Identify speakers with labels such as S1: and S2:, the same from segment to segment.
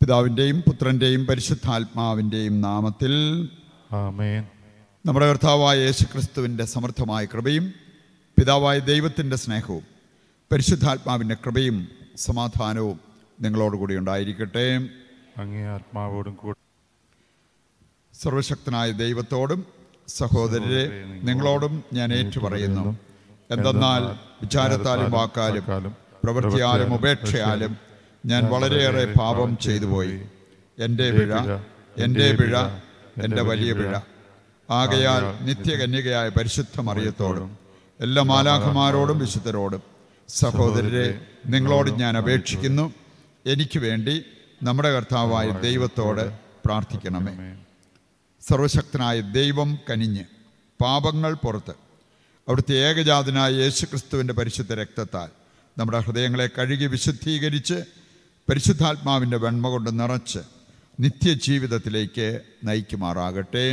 S1: പിതാവിൻ്റെയും പുത്രൻ്റെയും പരിശുദ്ധാത്മാവിൻ്റെയും നാമത്തിൽ
S2: ആമേൻ
S1: നമ്മുടെ കർത്താവായ യേശുക്രിസ്തുവിൻ്റെ സമൃദ്ധമായ കൃപയും പിതാവായ ദൈവത്തിൻ്റെ സ്നേഹവും പരിശുദ്ധാത്മാവിൻ്റെ കൃപയും സമാധാനവും നിങ്ങളോടുകൂടി ഉണ്ടായിരിക്കട്ടെ
S2: അങ്ങേ ആത്മാവോടും കൂടി
S1: സർവശക്തനായ ദൈവത്തോടും സഹോദരരെ നിങ്ങളോടും ഞാൻ ഏറ്റുപറയുന്നു എന്തെന്നാൽ വിചാരത്താലും വാക്കാലും പ്രവൃത്തിയാലും ഉപേക്ഷയാലും ഞാൻ വളരെയേറെ പാപം ചെയ്തു പോയി എൻ്റെ പിഴ എൻ്റെ പിഴ എൻ്റെ വലിയ പിഴ ആകയാൽ നിത്യകന്യകയായ പരിശുദ്ധ മറിയത്തോടും എല്ലാ മാലാഖമാരോടും വിശുദ്ധരോടും സഹോദരരെ നിങ്ങളോട് ഞാൻ അപേക്ഷിക്കുന്നു എനിക്ക് വേണ്ടി നമ്മുടെ കർത്താവായ ദൈവത്തോട് പ്രാർത്ഥിക്കണമേ സർവശക്തനായ ദൈവം കനിഞ്ഞ് പാപങ്ങൾ പുറത്ത് അവിടുത്തെ ഏകജാതനായ യേശുക്രിസ്തുവിൻ്റെ പരിശുദ്ധ രക്തത്താൽ നമ്മുടെ ഹൃദയങ്ങളെ കഴുകി വിശുദ്ധീകരിച്ച് പരിശുദ്ധാത്മാവിൻ്റെ വെണ്മ കൊണ്ട് നിറച്ച് നിത്യജീവിതത്തിലേക്ക് നയിക്കുമാറാകട്ടെ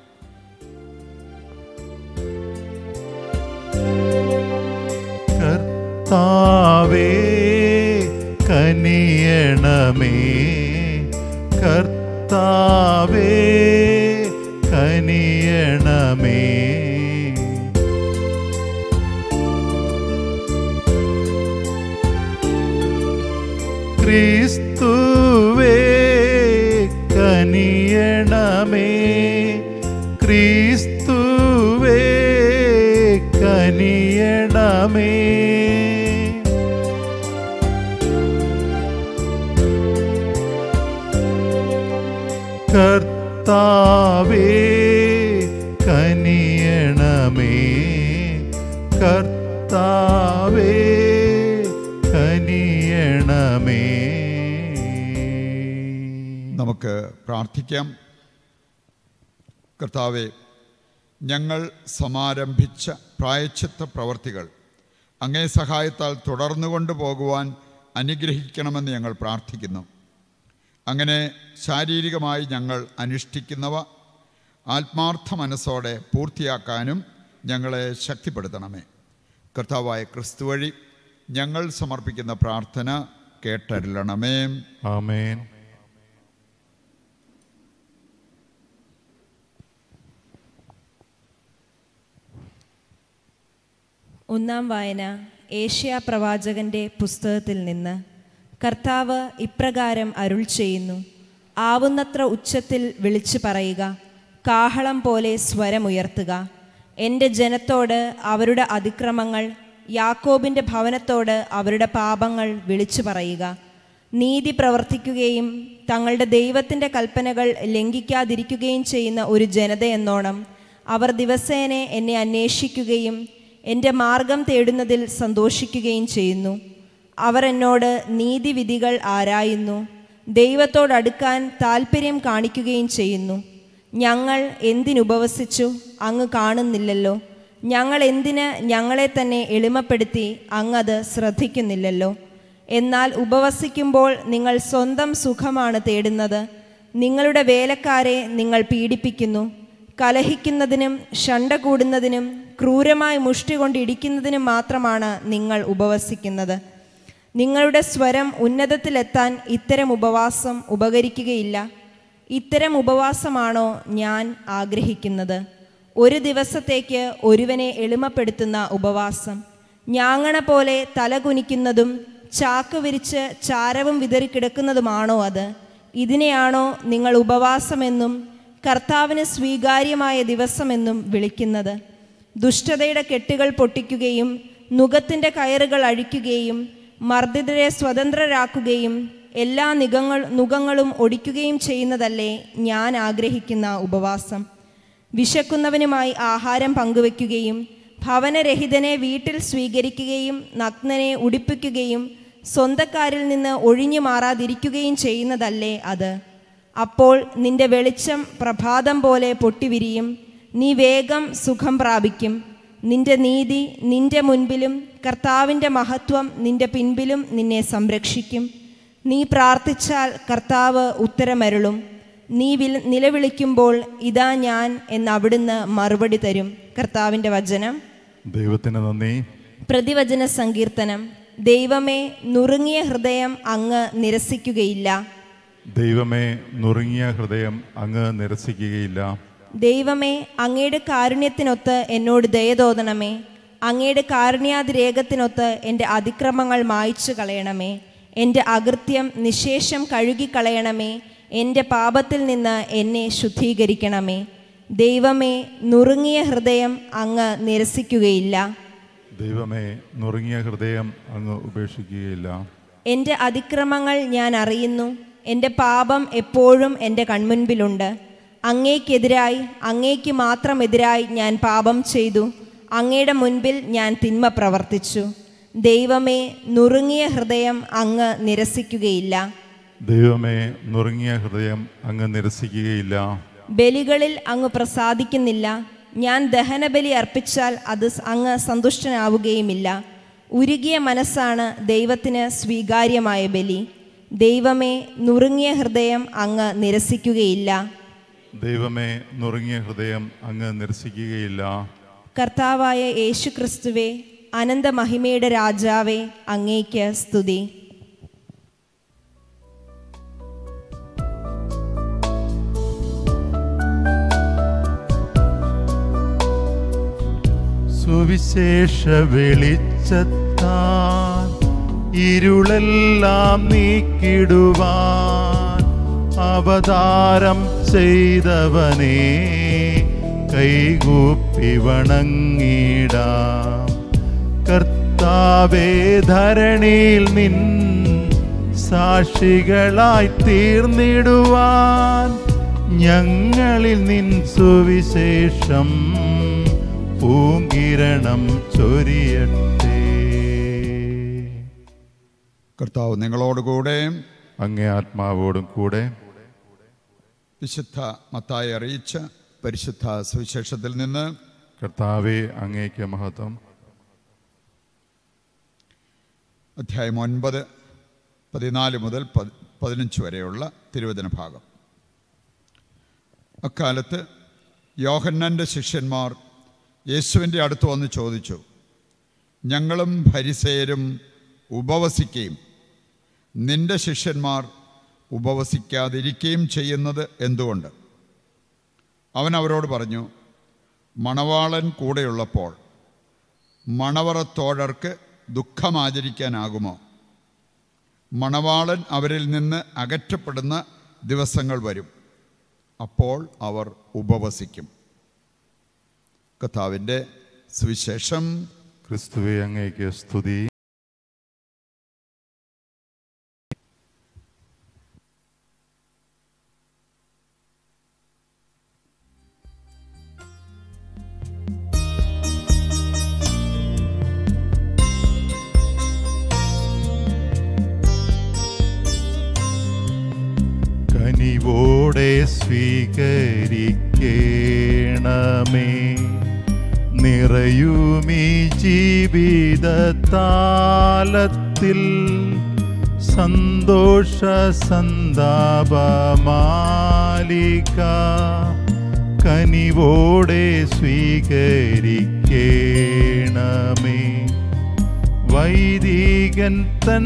S2: കർത്താവേ കനിയണമേ കർത്താവേ കനിയണമേ ക്രിസ്തുവേ കനിയണമേ ക്രിസ്തുവേ കനിയണമേ കർത്താവേ കനിയണമേ കർത്താവേ കനിയണമേ
S1: നമുക്ക് പ്രാർത്ഥിക്കാം കർത്താവെ ഞങ്ങൾ സമാരംഭിച്ച പ്രായച്ചിത്ത പ്രവർത്തികൾ അങ്ങേ സഹായത്താൽ തുടർന്നു കൊണ്ടുപോകുവാൻ അനുഗ്രഹിക്കണമെന്ന് ഞങ്ങൾ പ്രാർത്ഥിക്കുന്നു അങ്ങനെ ശാരീരികമായി ഞങ്ങൾ അനുഷ്ഠിക്കുന്നവ ആത്മാർത്ഥ മനസ്സോടെ പൂർത്തിയാക്കാനും ഞങ്ങളെ ശക്തിപ്പെടുത്തണമേ കർത്താവായ ക്രിസ്തു വഴി ഞങ്ങൾ സമർപ്പിക്കുന്ന പ്രാർത്ഥന കേട്ടരുളണമേ
S2: ആമേൻ
S3: ഒന്നാം വായന ഏഷ്യ പ്രവാചകന്റെ പുസ്തകത്തിൽ നിന്ന് കർത്താവ് ഇപ്രകാരം അരുൾ ചെയ്യുന്നു ആവുന്നത്ര ഉച്ചത്തിൽ വിളിച്ചു പറയുക കാഹളം പോലെ സ്വരമുയർത്തുക എൻ്റെ ജനത്തോട് അവരുടെ അതിക്രമങ്ങൾ യാക്കോബിൻ്റെ ഭവനത്തോട് അവരുടെ പാപങ്ങൾ വിളിച്ചു പറയുക നീതി പ്രവർത്തിക്കുകയും തങ്ങളുടെ ദൈവത്തിൻ്റെ കൽപ്പനകൾ ലംഘിക്കാതിരിക്കുകയും ചെയ്യുന്ന ഒരു ജനതയെന്നോണം അവർ ദിവസേന എന്നെ അന്വേഷിക്കുകയും എൻ്റെ മാർഗം തേടുന്നതിൽ സന്തോഷിക്കുകയും ചെയ്യുന്നു അവർ എന്നോട് നീതിവിധികൾ ആരായുന്നു ദൈവത്തോടടുക്കാൻ താല്പര്യം കാണിക്കുകയും ചെയ്യുന്നു ഞങ്ങൾ എന്തിനുപവസിച്ചു അങ്ങ് കാണുന്നില്ലല്ലോ ഞങ്ങൾ എന്തിന് ഞങ്ങളെ തന്നെ എളിമപ്പെടുത്തി അങ്ങത് ശ്രദ്ധിക്കുന്നില്ലല്ലോ എന്നാൽ ഉപവസിക്കുമ്പോൾ നിങ്ങൾ സ്വന്തം സുഖമാണ് തേടുന്നത് നിങ്ങളുടെ വേലക്കാരെ നിങ്ങൾ പീഡിപ്പിക്കുന്നു കലഹിക്കുന്നതിനും ഷണ്ട കൂടുന്നതിനും ക്രൂരമായി മുഷ്ടി കൊണ്ട് ഇടിക്കുന്നതിനും മാത്രമാണ് നിങ്ങൾ ഉപവസിക്കുന്നത് നിങ്ങളുടെ സ്വരം ഉന്നതത്തിലെത്താൻ ഇത്തരം ഉപവാസം ഉപകരിക്കുകയില്ല ഇത്തരം ഉപവാസമാണോ ഞാൻ ആഗ്രഹിക്കുന്നത് ഒരു ദിവസത്തേക്ക് ഒരുവനെ എളിമപ്പെടുത്തുന്ന ഉപവാസം ഞാങ്ങണ പോലെ തല കുനിക്കുന്നതും ചാക്ക് വിരിച്ച് ചാരവും വിതറിക്കിടക്കുന്നതുമാണോ അത് ഇതിനെയാണോ നിങ്ങൾ ഉപവാസമെന്നും കർത്താവിന് സ്വീകാര്യമായ ദിവസമെന്നും വിളിക്കുന്നത് ദുഷ്ടതയുടെ കെട്ടുകൾ പൊട്ടിക്കുകയും നുഖത്തിൻ്റെ കയറുകൾ അഴിക്കുകയും മർദ്ദിതരെ സ്വതന്ത്രരാക്കുകയും എല്ലാ നിഗങ്ങൾ നുഖങ്ങളും ഒടിക്കുകയും ചെയ്യുന്നതല്ലേ ഞാൻ ആഗ്രഹിക്കുന്ന ഉപവാസം വിശക്കുന്നവനുമായി ആഹാരം പങ്കുവെക്കുകയും ഭവനരഹിതനെ വീട്ടിൽ സ്വീകരിക്കുകയും നഗ്നനെ ഉടിപ്പിക്കുകയും സ്വന്തക്കാരിൽ നിന്ന് ഒഴിഞ്ഞു മാറാതിരിക്കുകയും ചെയ്യുന്നതല്ലേ അത് അപ്പോൾ നിന്റെ വെളിച്ചം പ്രഭാതം പോലെ പൊട്ടിവിരിയും നീ വേഗം സുഖം പ്രാപിക്കും നിന്റെ നീതി നിന്റെ മുൻപിലും കർത്താവിൻ്റെ മഹത്വം നിന്റെ പിൻപിലും നിന്നെ സംരക്ഷിക്കും നീ പ്രാർത്ഥിച്ചാൽ കർത്താവ് ഉത്തരമരുളും നീ വില നിലവിളിക്കുമ്പോൾ ഇതാ ഞാൻ എന്ന് അവിടുന്ന് മറുപടി തരും കർത്താവിൻ്റെ വചനം
S2: ദൈവത്തിന് നന്ദി
S3: പ്രതിവചന സങ്കീർത്തനം ദൈവമേ നുറുങ്ങിയ ഹൃദയം അങ്ങ് നിരസിക്കുകയില്ല
S2: ദൈവമേ നുറുങ്ങിയ ഹൃദയം അങ്ങ് നിരസിക്കുകയില്ല
S3: ദൈവമേ അങ്ങയുടെ കാരുണ്യത്തിനൊത്ത് എന്നോട് ദയ തോന്നണമേ അങ്ങയുടെ കാരുണ്യാതിരേകത്തിനൊത്ത് എൻ്റെ അതിക്രമങ്ങൾ മായ്ച്ചു കളയണമേ എൻ്റെ അകൃത്യം നിശേഷം കഴുകിക്കളയണമേ എൻ്റെ പാപത്തിൽ നിന്ന് എന്നെ ശുദ്ധീകരിക്കണമേ ദൈവമേ നുറുങ്ങിയ ഹൃദയം അങ്ങ് നിരസിക്കുകയില്ല
S2: ദൈവമേ നുറുങ്ങിയ ഹൃദയം അങ്ങ് ഉപേക്ഷിക്കുകയില്ല
S3: എൻ്റെ അതിക്രമങ്ങൾ ഞാൻ അറിയുന്നു എൻ്റെ പാപം എപ്പോഴും എൻ്റെ കൺമുൻപിലുണ്ട് അങ്ങേക്കെതിരായി അങ്ങേക്ക് മാത്രം എതിരായി ഞാൻ പാപം ചെയ്തു അങ്ങയുടെ മുൻപിൽ ഞാൻ തിന്മ പ്രവർത്തിച്ചു ദൈവമേ നുറുങ്ങിയ ഹൃദയം അങ്ങ് നിരസിക്കുകയില്ല
S2: ദൈവമേ നുറുങ്ങിയ ഹൃദയം അങ്ങ് നിരസിക്കുകയില്ല
S3: ബലികളിൽ അങ്ങ് പ്രസാദിക്കുന്നില്ല ഞാൻ ദഹനബലി അർപ്പിച്ചാൽ അത് സ് അങ്ങ് സന്തുഷ്ടനാവുകയുമില്ല ഉരുകിയ മനസ്സാണ് ദൈവത്തിന് സ്വീകാര്യമായ ബലി ദൈവമേ നുറുങ്ങിയ ഹൃദയം അങ്ങ് നിരസിക്കുകയില്ല
S2: ദൈവമേ നുറുങ്ങിയ ഹൃദയം അങ്ങ് നിരസിക്കുകയില്ല
S3: കർത്താവായ യേശുക്രിസ്തുവേ അനന്ത മഹിമയുടെ രാജാവേ അങ്ങേക്ക് സ്തുതി
S2: സുവിശേഷ വെളിച്ചത്താൻ ഇരുളെല്ലാം നീക്കിടുവാൻ അവതാരം ചെയ്തവനെ കൈകൂപ്പി വണങ്ങിടാം കർത്താവേ ധരണിയിൽ നിൻ സാക്ഷികളായി തീർന്നിടുവാൻ ഞങ്ങളിൽ നിൻ സുവിശേഷം പൂങ്കിരണം ചൊരിയട്ടെ
S1: കർത്താവ് നിങ്ങളോടുകൂടെ
S2: അങ്ങേ ആത്മാവോടും കൂടെ
S1: വിശുദ്ധ മത്തായി അറിയിച്ച പരിശുദ്ധ സുവിശേഷത്തിൽ നിന്ന്
S2: കർത്താവെ അങ്ങേക്ക് മഹത്വം
S1: അധ്യായം ഒൻപത് പതിനാല് മുതൽ പതി- പതിനഞ്ച് വരെയുള്ള തിരുവചന ഭാഗം അക്കാലത്ത് യോഹന്നൻ്റെ ശിഷ്യന്മാർ യേശുവിൻ്റെ അടുത്ത് വന്ന് ചോദിച്ചു ഞങ്ങളും ഭരിസേരും ഉപവസിക്കുകയും നിന്റെ ശിഷ്യന്മാർ ഉപവസിക്കാതിരിക്കുകയും ചെയ്യുന്നത് എന്തുകൊണ്ട് അവൻ അവരോട് പറഞ്ഞു മണവാളൻ കൂടെയുള്ളപ്പോൾ മണവറത്തോഴർക്ക് ദുഃഖമാചരിക്കാനാകുമോ മണവാളൻ അവരിൽ നിന്ന് അകറ്റപ്പെടുന്ന ദിവസങ്ങൾ വരും അപ്പോൾ അവർ ഉപവസിക്കും കർത്താവിൻ്റെ സുവിശേഷം
S2: ക്രിസ്തുവെ അങ്ങേക്ക് സ്തുതി കനിവോടെ സ്വീകരിക്കേണമേ നിറയുമീ ജീവിതത്താലത്തിൽ സന്തോഷ സന്താപമാലിക കനിവോടെ സ്വീകരിക്കേണമേ വൈദികൻ തൻ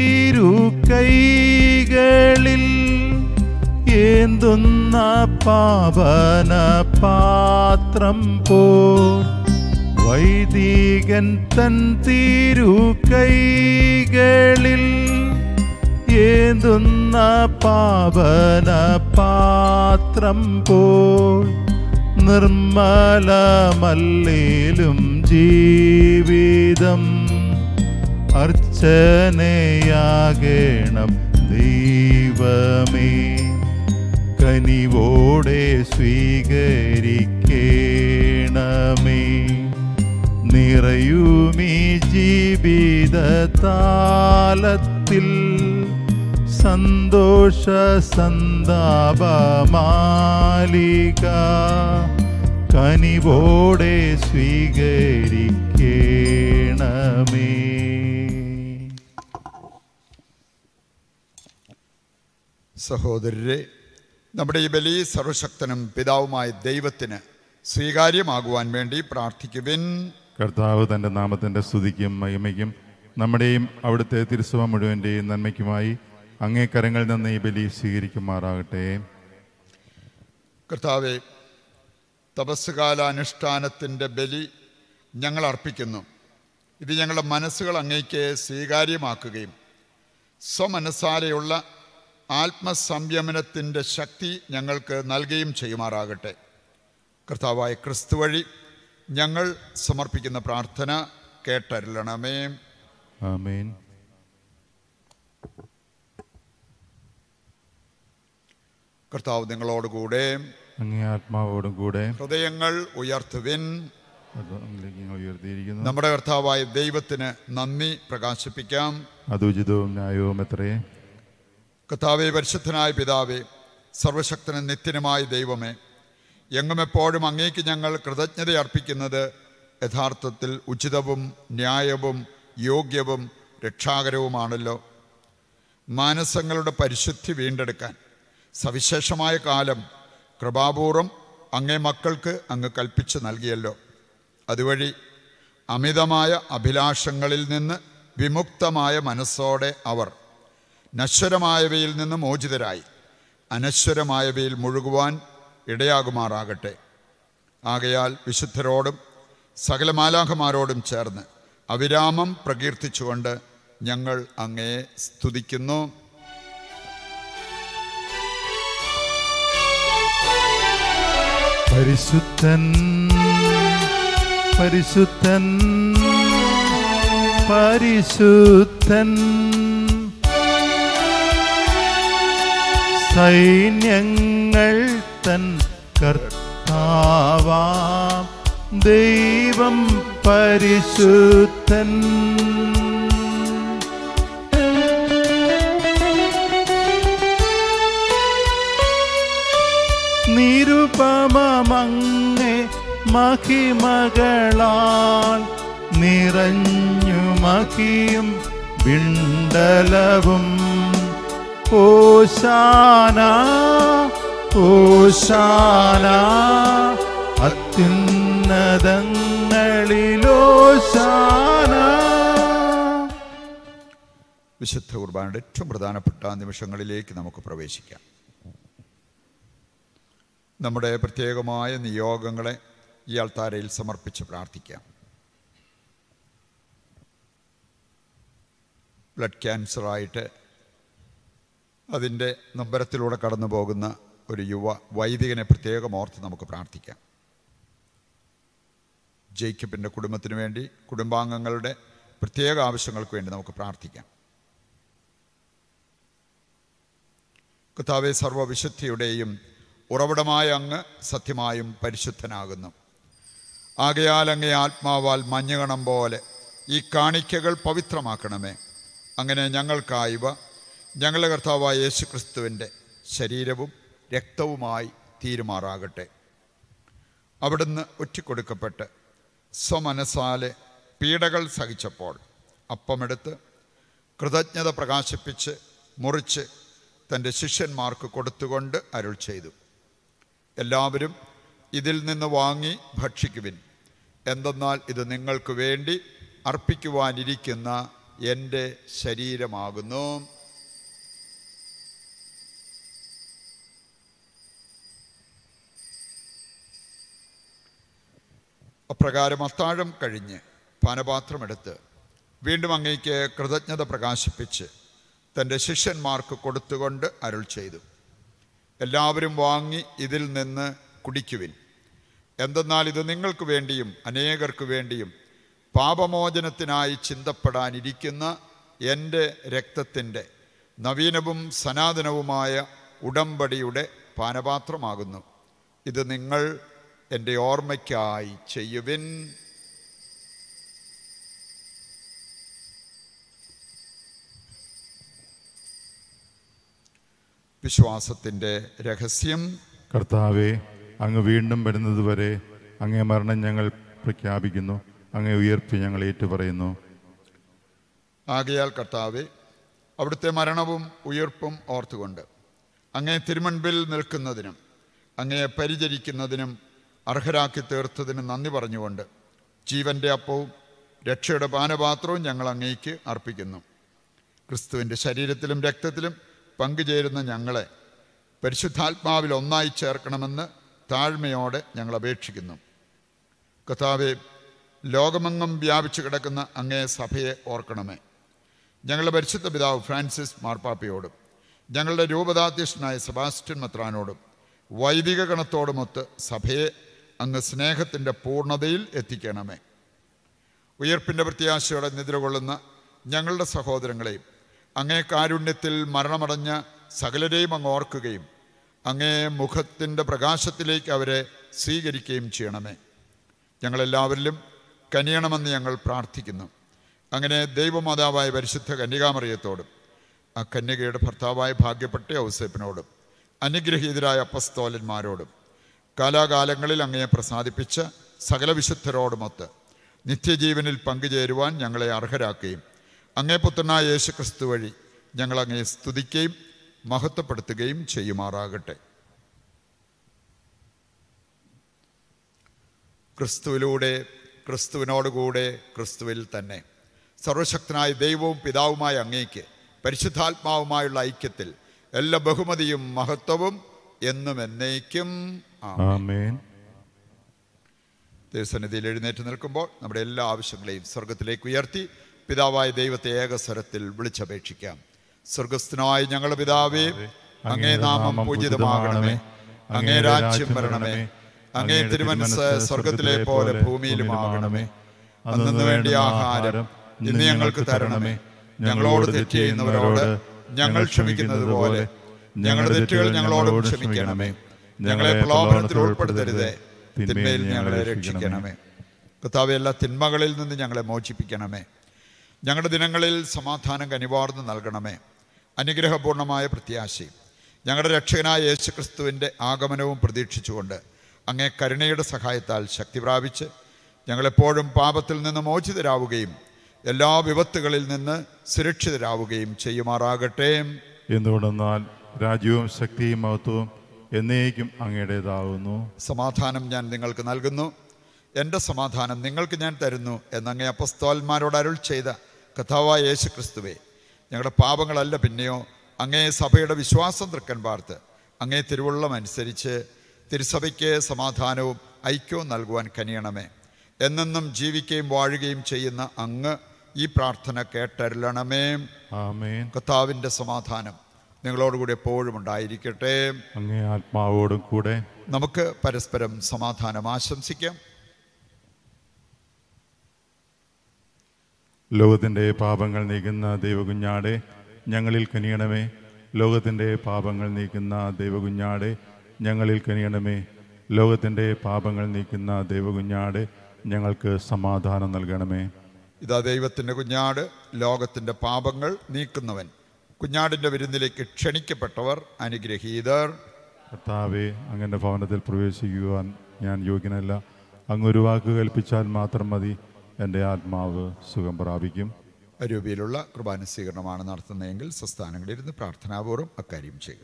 S2: തിരുക്കൈകളിൽ ഏന്തുന്ന പാവന പാത്രം പോ വൈദികൻ തൻ തിരുക്കൈകളിൽ ഏന്തുന്ന പാവന പാത്രം പോൽ നിർമ്മലമല്ലേലും ജീവിതം അർച്ചനയാകണം ദൈവമേ കനിവോടെ സ്വീകരിക്കേണമേ നിറയുമീ ജീവിതതാലത്തിൽ സന്തോഷ സന്താപമാലിക കനിവോടെ സ്വീകരിക്കേണമേ
S1: സഹോദരരെ നമ്മുടെ ഈ ബലി സർവശക്തനും പിതാവുമായ ദൈവത്തിന് സ്വീകാര്യമാകുവാൻ വേണ്ടി പ്രാർത്ഥിക്കുവിൻ
S2: കർത്താവ് തൻ്റെ നാമത്തിൻ്റെ സ്തുതിക്കും മഹിമയ്ക്കും നമ്മുടെയും അവിടുത്തെ തിരുസഭ മുഴുവൻ്റെയും നന്മയ്ക്കുമായി അങ്ങേ കരങ്ങളിൽ നിന്ന് ഈ ബലി സ്വീകരിക്കുമാറാകട്ടെ
S1: കർത്താവെ തപസ്സുകാല അനുഷ്ഠാനത്തിൻ്റെ ബലി ഞങ്ങൾ അർപ്പിക്കുന്നു ഇത് ഞങ്ങളുടെ മനസ്സുകൾ അങ്ങേക്ക് സ്വീകാര്യമാക്കുകയും സ്വമനസ്സാരെയുള്ള ആത്മസംയമനത്തിൻ്റെ ശക്തി ഞങ്ങൾക്ക് നൽകുകയും ചെയ്യുമാറാകട്ടെ കർത്താവായ ക്രിസ്തു വഴി ഞങ്ങൾ സമർപ്പിക്കുന്ന പ്രാർത്ഥന കേട്ടരുളണമേ
S2: ആമേൻ
S1: കർത്താവ് നിങ്ങളോടുകൂടെ
S2: അങ്ങേ ആത്മാവോടും കൂടെ
S1: ഹൃദയങ്ങൾ ഉയർത്തുവിൻ
S2: അത് അങ്ങിലേക്ക് ഞങ്ങൾ ഉയർത്തിയിരിക്കുന്നു
S1: നമ്മുടെ കർത്താവായ ദൈവത്തിന് നന്ദി പ്രകാശിപ്പിക്കാം
S2: അത് ഉചിതവും ന്യായവും എത്രയേ
S1: കർത്താവെ പരിശുദ്ധനായ പിതാവേ സർവശക്തനും നിത്യനുമായ ദൈവമേ എങ്ങും എപ്പോഴും അങ്ങേക്ക് ഞങ്ങൾ കൃതജ്ഞത അർപ്പിക്കുന്നത് യഥാർത്ഥത്തിൽ ഉചിതവും ന്യായവും യോഗ്യവും രക്ഷാകരവുമാണല്ലോ മാനസങ്ങളുടെ പരിശുദ്ധി വീണ്ടെടുക്കാൻ സവിശേഷമായ കാലം കൃപാപൂർവം അങ്ങേ മക്കൾക്ക് അങ്ങ് കൽപ്പിച്ചു നൽകിയല്ലോ അതുവഴി അമിതമായ അഭിലാഷങ്ങളിൽ നിന്ന് വിമുക്തമായ മനസ്സോടെ അവർ നശ്വരമായവയിൽ നിന്ന് മോചിതരായി അനശ്വരമായവയിൽ മുഴുകുവാൻ ഇടയാകുമാറാകട്ടെ ആകയാൽ വിശുദ്ധരോടും സകല മാലാഖമാരോടും ചേർന്ന് അവിരാമം പ്രകീർത്തിച്ചുകൊണ്ട് ഞങ്ങൾ അങ്ങയെ സ്തുതിക്കുന്നു
S2: പരിശുദ്ധൻ പരിശുദ്ധൻ പരിശുദ്ധൻ സൈന്യങ്ങൾ തൻ കർത്താവാം ദൈവം പരിശുദ്ധൻ നിരുപമങ്ങെ മഹിമകളാൽ നിറഞ്ഞു മഹിയും വിണ്ടലവും ഓശാന ഓശാന അത്യുന്നതങ്ങളിലോശാന
S1: വിശുദ്ധ കുർബാനയുടെ ഏറ്റവും പ്രധാനപ്പെട്ട നിമിഷങ്ങളിലേക്ക് നമുക്ക് പ്രവേശിക്കാം നമ്മുടെ പ്രത്യേകമായ നിയോഗങ്ങളെ ഈ അൾത്താരയിൽ സമർപ്പിച്ച് പ്രാർത്ഥിക്കാം ബ്ലഡ് ക്യാൻസറായിട്ട് അതിൻ്റെ നമ്പരത്തിലൂടെ കടന്നു പോകുന്ന ഒരു യുവ വൈദികനെ പ്രത്യേകം ഓർത്ത് നമുക്ക് പ്രാർത്ഥിക്കാം ജേക്കബിൻ്റെ കുടുംബത്തിന് വേണ്ടി കുടുംബാംഗങ്ങളുടെ പ്രത്യേക ആവശ്യങ്ങൾക്ക് വേണ്ടി നമുക്ക് പ്രാർത്ഥിക്കാം കർത്താവെ സർവവിശുദ്ധിയുടെയും ഉറവിടമായ അങ്ങ് സത്യമായും പരിശുദ്ധനാകുന്നു ആകയാൽ അങ്ങേ ആത്മാവാൽ മഞ്ഞുകണം പോലെ ഈ കാണിക്കകൾ പവിത്രമാക്കണമേ അങ്ങനെ ഞങ്ങൾക്കായവ ഞങ്ങളുടെ കർത്താവായ യേശു ക്രിസ്തുവിൻ്റെ ശരീരവും രക്തവുമായി തീരുമാറാകട്ടെ അവിടുന്ന് ഒറ്റിക്കൊടുക്കപ്പെട്ട് സ്വമനസാലെ പീഡകൾ സഹിച്ചപ്പോൾ അപ്പമെടുത്ത് കൃതജ്ഞത പ്രകാശിപ്പിച്ച് മുറിച്ച് തൻ്റെ ശിഷ്യന്മാർക്ക് കൊടുത്തുകൊണ്ട് അരുൾ ചെയ്തു എല്ലാവരും ഇതിൽ നിന്ന് വാങ്ങി ഭക്ഷിക്കുവിൻ എന്തെന്നാൽ ഇത് നിങ്ങൾക്ക് വേണ്ടി അർപ്പിക്കുവാനിരിക്കുന്ന എൻ്റെ ശരീരമാകുന്നു അപ്രകാരം അത്താഴം കഴിഞ്ഞ് പാനപാത്രമെടുത്ത് വീണ്ടും അങ്ങേക്ക് കൃതജ്ഞത പ്രകാശിപ്പിച്ച് തൻ്റെ ശിഷ്യന്മാർക്ക് കൊടുത്തുകൊണ്ട് അരുൾ ചെയ്തു എല്ലാവരും വാങ്ങി ഇതിൽ നിന്ന് കുടിക്കുവിൻ എന്തെന്നാൽ ഇത് നിങ്ങൾക്ക് വേണ്ടിയും അനേകർക്ക് വേണ്ടിയും പാപമോചനത്തിനായി ചിന്തപ്പെടാനിരിക്കുന്ന എൻ്റെ രക്തത്തിൻ്റെ നവീനവും സനാതനവുമായ ഉടമ്പടിയുടെ പാനപാത്രമാകുന്നു ഇത് നിങ്ങൾ എൻ്റെ ഓർമ്മയ്ക്കായി ചെയ്യുവിൻ വിശ്വാസത്തിൻ്റെ രഹസ്യം
S2: കർത്താവെ അങ്ങ് വീണ്ടും വരുന്നതുവരെ അങ്ങേ മരണം ഞങ്ങൾ പ്രഖ്യാപിക്കുന്നു അങ്ങേ ഉയർപ്പി ഞങ്ങൾ ഏറ്റുപറയുന്നു
S1: ആകയാൽ കർത്താവെ അവിടുത്തെ മരണവും ഉയർപ്പും ഓർത്തുകൊണ്ട് അങ്ങേ തിരുമൻപിൽ നിൽക്കുന്നതിനും അങ്ങയെ പരിചരിക്കുന്നതിനും അർഹരാക്കി തീർത്തതിന് നന്ദി പറഞ്ഞുകൊണ്ട് ജീവൻ്റെ അപ്പവും രക്ഷയുടെ പാനപാത്രവും ഞങ്ങൾ അങ്ങേക്ക് അർപ്പിക്കുന്നു ക്രിസ്തുവിൻ്റെ ശരീരത്തിലും രക്തത്തിലും പങ്കുചേരുന്ന ഞങ്ങളെ പരിശുദ്ധാത്മാവിൽ ഒന്നായി ചേർക്കണമെന്ന് താഴ്മയോടെ ഞങ്ങൾ അപേക്ഷിക്കുന്നു കഥാവെ ലോകമെങ്ങും വ്യാപിച്ചു കിടക്കുന്ന അങ്ങേ സഭയെ ഓർക്കണമേ ഞങ്ങളുടെ പരിശുദ്ധ പിതാവ് ഫ്രാൻസിസ് മാർപ്പാപ്പയോടും ഞങ്ങളുടെ രൂപതാധ്യക്ഷനായ സെബാസ്റ്റ്യൻ മെത്രാനോടും വൈദിക ഗണത്തോടുമൊത്ത് സഭയെ അങ്ങ് സ്നേഹത്തിൻ്റെ പൂർണ്ണതയിൽ എത്തിക്കണമേ ഉയർപ്പിൻ്റെ പ്രത്യാശയോടെ നിദ്രകൊള്ളുന്ന ഞങ്ങളുടെ സഹോദരങ്ങളെയും അങ്ങേ കാരുണ്യത്തിൽ മരണമടഞ്ഞ സകലരെയും അങ്ങ് ഓർക്കുകയും അങ്ങേ മുഖത്തിൻ്റെ പ്രകാശത്തിലേക്ക് അവരെ സ്വീകരിക്കുകയും ചെയ്യണമേ ഞങ്ങളെല്ലാവരിലും കനിയണമെന്ന് ഞങ്ങൾ പ്രാർത്ഥിക്കുന്നു അങ്ങനെ ദൈവമാതാവായ പരിശുദ്ധ കന്യകാമറിയത്തോടും ആ കന്യകയുടെ ഭർത്താവായ ഭാഗ്യപ്പെട്ട ഔസേപ്പിനോടും അനുഗ്രഹീതരായ അപ്പസ്തോലന്മാരോടും കാലാകാലങ്ങളിൽ അങ്ങയെ പ്രസാദിപ്പിച്ച സകല വിശുദ്ധരോടുമൊത്ത് നിത്യജീവനിൽ പങ്കുചേരുവാൻ ഞങ്ങളെ അർഹരാക്കുകയും അങ്ങേ പുത്രനായ യേശു ക്രിസ്തു വഴി ഞങ്ങൾ അങ്ങയെ സ്തുതിക്കുകയും മഹത്വപ്പെടുത്തുകയും ചെയ്യുമാറാകട്ടെ ക്രിസ്തുവിലൂടെ ക്രിസ്തുവിനോടുകൂടെ ക്രിസ്തുവിൽ തന്നെ സർവശക്തനായ ദൈവവും പിതാവുമായ അങ്ങേക്ക് പരിശുദ്ധാത്മാവുമായുള്ള ഐക്യത്തിൽ എല്ലാ ബഹുമതിയും മഹത്വവും എന്നും എന്നേക്കും ആമേൻ.
S2: ആമേൻ
S1: ദൈവസന്നിധിയിൽ എഴുന്നേറ്റ് നിൽക്കുമ്പോൾ നമ്മുടെ എല്ലാ ആവശ്യങ്ങളെയും സ്വർഗത്തിലേക്ക് ഉയർത്തി പിതാവായ ദൈവത്തെ ഏകസ്വരത്തിൽ വിളിച്ചപേക്ഷിക്കാം സ്വർഗസ്ഥനായ ഞങ്ങളുടെ പിതാവേ അങ്ങേ നാമം പൂജിതമാകണമേ അങ്ങേ രാജ്യം വരണമേ അങ്ങേ തിരുമനസ് സ്വർഗത്തിലെ പോലെ ഭൂമിയിലുമാകണമേ അന്നു വേണ്ടിയ ആഹാരം ഇന്ന് ഞങ്ങൾക്ക് തരണമേ ഞങ്ങളോട് തെറ്റ് ചെയ്യുന്നവരോട് ഞങ്ങൾ ക്ഷമിക്കുന്നത് പോലെ ഞങ്ങളുടെ തെറ്റുകൾ ഞങ്ങളോടും ക്ഷമിക്കണമേ ഞങ്ങളെ പ്രലോഭനത്തിൽ ഉൾപ്പെടുത്തരുതേ തിന്മയിൽ ഞങ്ങളെ രക്ഷിക്കണമേ കർത്താവെ എല്ലാ തിന്മകളിൽ നിന്ന് ഞങ്ങളെ മോചിപ്പിക്കണമേ ഞങ്ങളുടെ ദിനങ്ങളിൽ സമാധാനം കനിവാർന്ന് നൽകണമേ അനുഗ്രഹപൂർണമായ പ്രത്യാശയും ഞങ്ങളുടെ രക്ഷകനായ യേശു ക്രിസ്തുവിൻ്റെ ആഗമനവും പ്രതീക്ഷിച്ചുകൊണ്ട് അങ്ങേ കരുണയുടെ സഹായത്താൽ ശക്തി പ്രാപിച്ച് ഞങ്ങളെപ്പോഴും പാപത്തിൽ നിന്ന് മോചിതരാവുകയും എല്ലാ വിപത്തുകളിൽ നിന്ന് സുരക്ഷിതരാവുകയും ചെയ്യുമാറാകട്ടെ
S2: എന്തുകൊണ്ടെന്നാൽ രാജ്യവും ശക്തിയും മഹത്വവും എന്നേക്കും അങ്ങയുടേതാവുന്നു
S1: സമാധാനം ഞാൻ നിങ്ങൾക്ക് നൽകുന്നു എൻ്റെ സമാധാനം നിങ്ങൾക്ക് ഞാൻ തരുന്നു എന്നങ്ങേ അപ്പസ്തോന്മാരോട് അരുൾ ചെയ്ത കഥാവായ യേശു ക്രിസ്തുവേ ഞങ്ങളുടെ പാപങ്ങളല്ല പിന്നെയോ അങ്ങേ സഭയുടെ വിശ്വാസം തൃക്കൻ പാർത്ത് അങ്ങേ തിരുവുള്ളം അനുസരിച്ച് തിരുസഭയ്ക്ക് സമാധാനവും ഐക്യവും നൽകുവാൻ കനിയണമേ എന്നെന്നും ജീവിക്കുകയും വാഴുകയും ചെയ്യുന്ന അങ്ങ് ഈ പ്രാർത്ഥന കേട്ടരുളണമേ
S2: ആമേൻ
S1: കർത്താവിൻ്റെ സമാധാനം നിങ്ങളോടുകൂടി എപ്പോഴും ഉണ്ടായിരിക്കട്ടെ
S2: അങ്ങേ ആത്മാവോടും കൂടെ
S1: നമുക്ക് പരസ്പരം സമാധാനം ആശംസിക്കാം
S2: ലോകത്തിൻ്റെ പാപങ്ങൾ നീക്കുന്ന ദൈവകുഞ്ഞാടെ ഞങ്ങളിൽ കനിയണമേ ലോകത്തിൻ്റെ പാപങ്ങൾ നീക്കുന്ന ദൈവകുഞ്ഞാടെ ഞങ്ങളിൽ കനിയണമേ ലോകത്തിൻ്റെ പാപങ്ങൾ നീക്കുന്ന ദൈവകുഞ്ഞാടെ ഞങ്ങൾക്ക് സമാധാനം നൽകണമേ
S1: ഇതാ ദൈവത്തിൻ്റെ കുഞ്ഞാട് ലോകത്തിൻ്റെ പാപങ്ങൾ നീക്കുന്നവൻ കുഞ്ഞാടിൻ്റെ വിരുന്നിലേക്ക് ക്ഷണിക്കപ്പെട്ടവർ അനുഗ്രഹീതർ
S2: കർത്താവെ അങ്ങൻ്റെ ഭവനത്തിൽ പ്രവേശിക്കുവാൻ ഞാൻ യോഗ്യനല്ല അങ്ങ് ഒരു വാക്ക് കൽപ്പിച്ചാൽ മാത്രം മതി എൻ്റെ ആത്മാവ് സുഖം പ്രാപിക്കും
S1: അരൂപിയിലുള്ള കുർബാന സ്വീകരണമാണ് നടത്തുന്നതെങ്കിൽ സ്വസ്ഥാനങ്ങളിരുന്ന് പ്രാർത്ഥനാപൂർവ്വം അക്കാര്യം ചെയ്യുക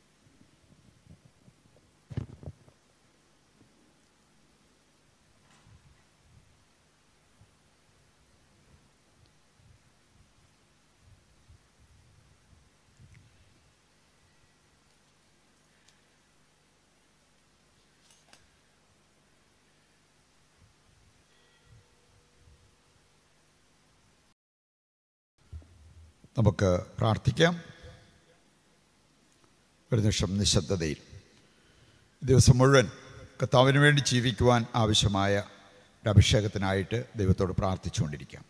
S1: നമുക്ക് പ്രാർത്ഥിക്കാം ഒരു നിമിഷം നിശബ്ദതയിൽ ഈ ദിവസം മുഴുവൻ കർത്താവിന് വേണ്ടി ജീവിക്കുവാൻ ആവശ്യമായ ഒരു അഭിഷേകത്തിനായിട്ട് ദൈവത്തോട് പ്രാർത്ഥിച്ചുകൊണ്ടിരിക്കാം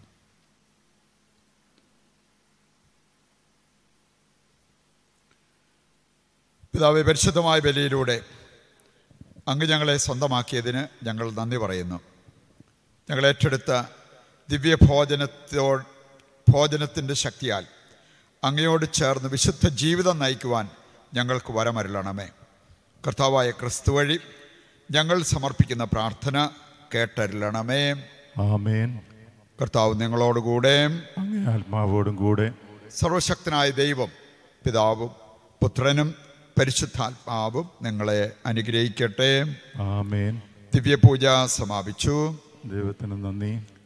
S1: പിതാവ് പരിശുദ്ധമായ ബലിയിലൂടെ അങ്ങ് ഞങ്ങളെ സ്വന്തമാക്കിയതിന് ഞങ്ങൾ നന്ദി പറയുന്നു ഞങ്ങൾ ഏറ്റെടുത്ത ദിവ്യഭോജനത്തോ ഭോജനത്തിൻ്റെ ശക്തിയാൽ അങ്ങയോട് ചേർന്ന് വിശുദ്ധ ജീവിതം നയിക്കുവാൻ ഞങ്ങൾക്ക് വരമരുളണമേ കർത്താവായ ക്രിസ്തു വഴി ഞങ്ങൾ സമർപ്പിക്കുന്ന പ്രാർത്ഥന കേട്ടരുളണമേ
S2: ആമേൻ
S1: കർത്താവ് നിങ്ങളോടുകൂടെ
S2: അങ്ങേ ആത്മാവോടും കൂടെ
S1: സർവശക്തനായ ദൈവം പിതാവും പുത്രനും പരിശുദ്ധാത്മാവും നിങ്ങളെ അനുഗ്രഹിക്കട്ടെ
S2: ആമേൻ
S1: ദിവ്യപൂജ സമാപിച്ചു
S2: ദൈവത്തിന് നന്ദി